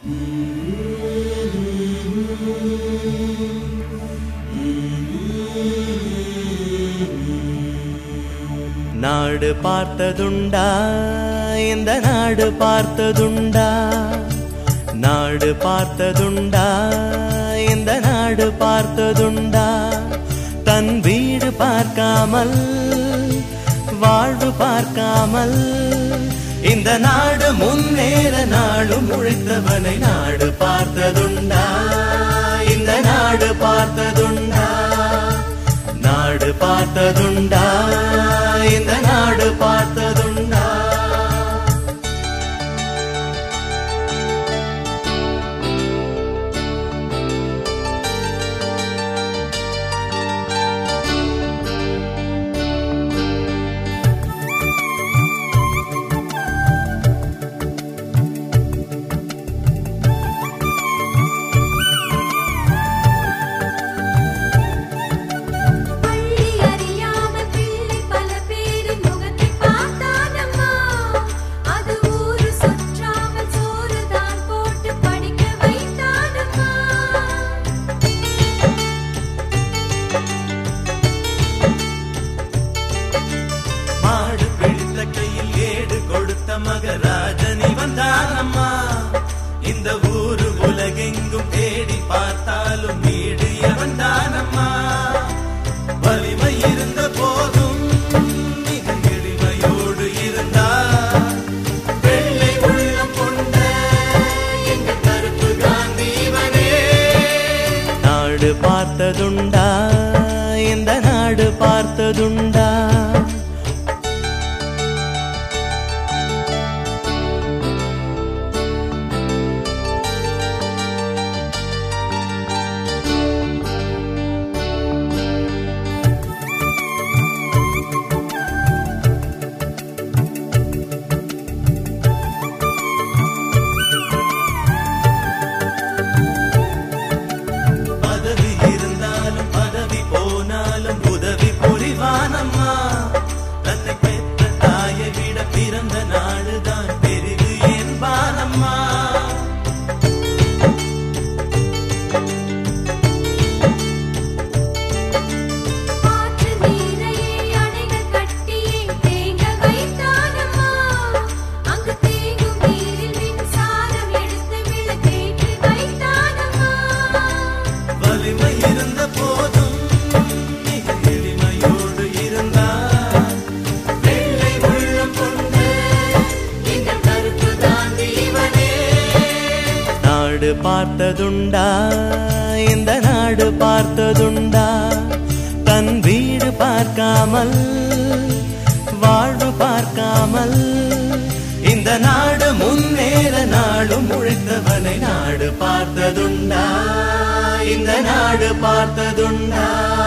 நாடு பார்த்ததுண்டா இந்த நாடு பார்த்ததுண்டா நாடு பார்த்ததுண்டா இந்த நாடு பார்த்ததுண்டா தன் வீடு பார்க்காமல் வாழ்வு பார்க்காமல் இந்த நாடு முன்னேற நாடும் உழைத்தவனை நாடு பார்த்ததுண்டா இந்த நாடு பார்த்ததுண்டா நாடு பார்த்ததுண்டா இந்த நாடு பார்த்ததுண்டா பள்ளி அறியாமல் பிள்ளை பல பேரின் முகத்தை பார்த்தானம்மா அது ஊரு சுற்றாமல் சோறு தான் போட்டு படிக்க வைத்தானம்மா மாடு பிடித்த கையில் ஏடு கொடுத்த மகராஜனி வந்தானம்மா இந்த ஊரு உலகெங்கும் தேடி பார்த்தாலும் வீடு வந்தானம்மா வலிமை இருந்த போதும் மிக எளிமையோடு இருந்தார் வெள்ளை உள்ளம் கொண்ட எங்கள் கருப்பு காந்தி இவனே நாடு பார்த்ததுண்டா இந்த நாடு பார்த்ததுண்டா பதவி இருந்தாலும் பதவி போனாலும் உதவி புரிவானம்மா தன்னை பெற்ற தாயை விட பிறந்த நாடுதான் பெரிது என்பானம்மா ஆற்று நீரையே அணைகள் கட்டியே தேங்க வைத்தானம்மா அங்கு தேங்கும் நீரில் மின்சாரம் எடுத்து விளக்கேற்றி வைத்தானம்மா வலிமை இருந்த போதும் மிக எளிமையோடு இருந்தார் வெள்ளை உள்ளம் கொண்ட எங்கள் கருப்பு தாண்டி இவனே நாடு பார்த்ததுண்டா இந்த நாடு பார்த்ததுண்டா தன் வீடு பார்க்காமல் வாழ்வு பார்க்காமல் இந்த நாடு முன்னேற நாடும் உழைத்தவனை நாடு பார்த்ததுண்டா இந்த நாடு பார்த்ததுண்டா